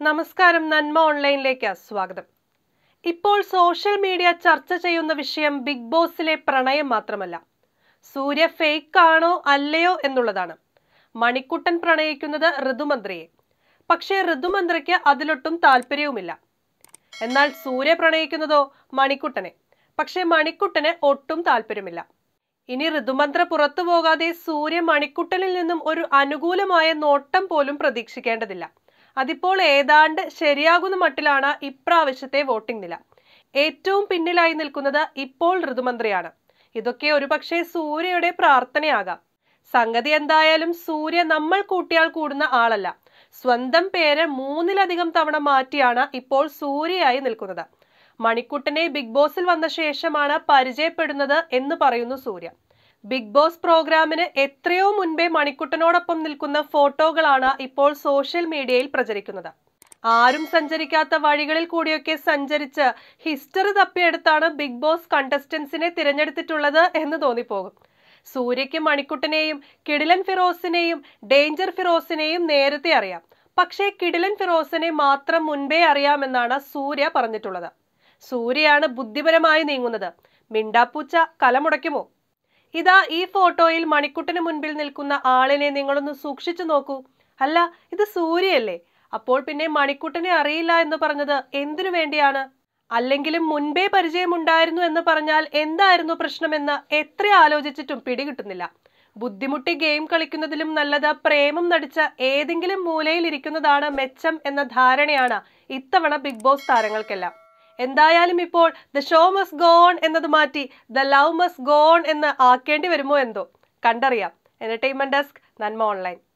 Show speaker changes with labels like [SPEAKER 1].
[SPEAKER 1] നമസ്കാരം നന്മ ഓൺലൈനിലേക്ക് സ്വാഗതം ഇപ്പോൾ സോഷ്യൽ മീഡിയ ചർച്ച ചെയ്യുന്ന വിഷയം ബിഗ് ബോസിലെ പ്രണയം മാത്രമല്ല സൂര്യ ഫേക്ക് ആണോ അല്ലയോ എന്നുള്ളതാണ് മണിക്കുട്ടൻ പ്രണയിക്കുന്നത് ഋതുമന്ത്രിയെ പക്ഷേ ഋതുമന്ത്രിക്ക് അതിലൊട്ടും താല്പര്യവുമില്ല എന്നാൽ സൂര്യ പ്രണയിക്കുന്നതോ മണിക്കുട്ടനെ പക്ഷേ മണിക്കുട്ടന് ഒട്ടും താല്പര്യമില്ല ഇനി ഋതുമന്ത്ര പുറത്തു പോകാതെ സൂര്യ മണിക്കുട്ടനിൽ നിന്നും ഒരു അനുകൂലമായ നോട്ടം പോലും പ്രതീക്ഷിക്കേണ്ടതില്ല അതിപ്പോൾ ഏതാണ്ട് ശരിയാകുന്ന മട്ടിലാണ് ഇപ്രാവശ്യത്തെ വോട്ടിംഗ് നില ഏറ്റവും പിന്നിലായി നിൽക്കുന്നത് ഇപ്പോൾ ഋതുമന്ത്രിയാണ് ഇതൊക്കെ ഒരുപക്ഷെ സൂര്യയുടെ പ്രാർത്ഥനയാകാം സംഗതി എന്തായാലും സൂര്യ നമ്മൾ കൂട്ടിയാൽ കൂടുന്ന ആളല്ല സ്വന്തം പേര് മൂന്നിലധികം തവണ മാറ്റിയാണ് ഇപ്പോൾ സൂര്യയായി നിൽക്കുന്നത് മണിക്കുട്ടനെ ബിഗ് ബോസിൽ വന്ന ശേഷമാണ് പരിചയപ്പെടുന്നത് എന്ന് പറയുന്നു സൂര്യ ബിഗ് ബോസ് പ്രോഗ്രാമിന് എത്രയോ മുൻപേ മണിക്കുട്ടനോടൊപ്പം നിൽക്കുന്ന ഫോട്ടോകളാണ് ഇപ്പോൾ സോഷ്യൽ മീഡിയയിൽ പ്രചരിക്കുന്നത് ആരും സഞ്ചരിക്കാത്ത വഴികളിൽ കൂടിയൊക്കെ സഞ്ചരിച്ച് ഹിസ്റ്ററി തപ്പിയെടുത്താണ് ബിഗ് ബോസ് കണ്ടസ്റ്റൻസിനെ തിരഞ്ഞെടുത്തിട്ടുള്ളത് എന്ന് തോന്നിപ്പോകും സൂര്യയ്ക്ക് മണിക്കുട്ടനെയും കിടിലൻ ഫിറോസിനെയും ഡേഞ്ചർ ഫിറോസിനെയും നേരത്തെ അറിയാം പക്ഷേ കിടിലൻ ഫിറോസിനെ മാത്രം മുൻപേ അറിയാമെന്നാണ് സൂര്യ പറഞ്ഞിട്ടുള്ളത് സൂര്യയാണ് ബുദ്ധിപരമായി നീങ്ങുന്നത് മിണ്ടാപ്പൂച്ച കലമുടയ്ക്കുമോ ഇതാ ഈ ഫോട്ടോയിൽ മണിക്കുട്ടന് മുൻപിൽ നിൽക്കുന്ന ആളിനെ നിങ്ങളൊന്ന് സൂക്ഷിച്ചു നോക്കൂ അല്ല ഇത് സൂര്യയല്ലേ അപ്പോൾ പിന്നെ മണിക്കുട്ടനെ അറിയില്ല എന്ന് പറഞ്ഞത് എന്തിനു വേണ്ടിയാണ് അല്ലെങ്കിലും മുൻപേ പരിചയമുണ്ടായിരുന്നു എന്ന് പറഞ്ഞാൽ എന്തായിരുന്നു പ്രശ്നമെന്ന് എത്ര ആലോചിച്ചിട്ടും പിടികിട്ടുന്നില്ല ബുദ്ധിമുട്ടി ഗെയിം കളിക്കുന്നതിലും നല്ലത് പ്രേമം നടിച്ച ഏതെങ്കിലും മൂലയിൽ ഇരിക്കുന്നതാണ് മെച്ചം എന്ന ധാരണയാണ് ഇത്തവണ ബിഗ് ബോസ് താരങ്ങൾക്കെല്ലാം എന്തായാലും ഇപ്പോൾ ദ ഷോ മസ് ഗോൺ എന്നത് മാറ്റി ദ ലവ് മസ് ഗോൺ എന്ന് ആക്കേണ്ടി വരുമോ എന്തോ കണ്ടറിയാം എന്റർടൈൻമെന്റ് ഡെസ്ക് നന്മ ഓൺലൈൻ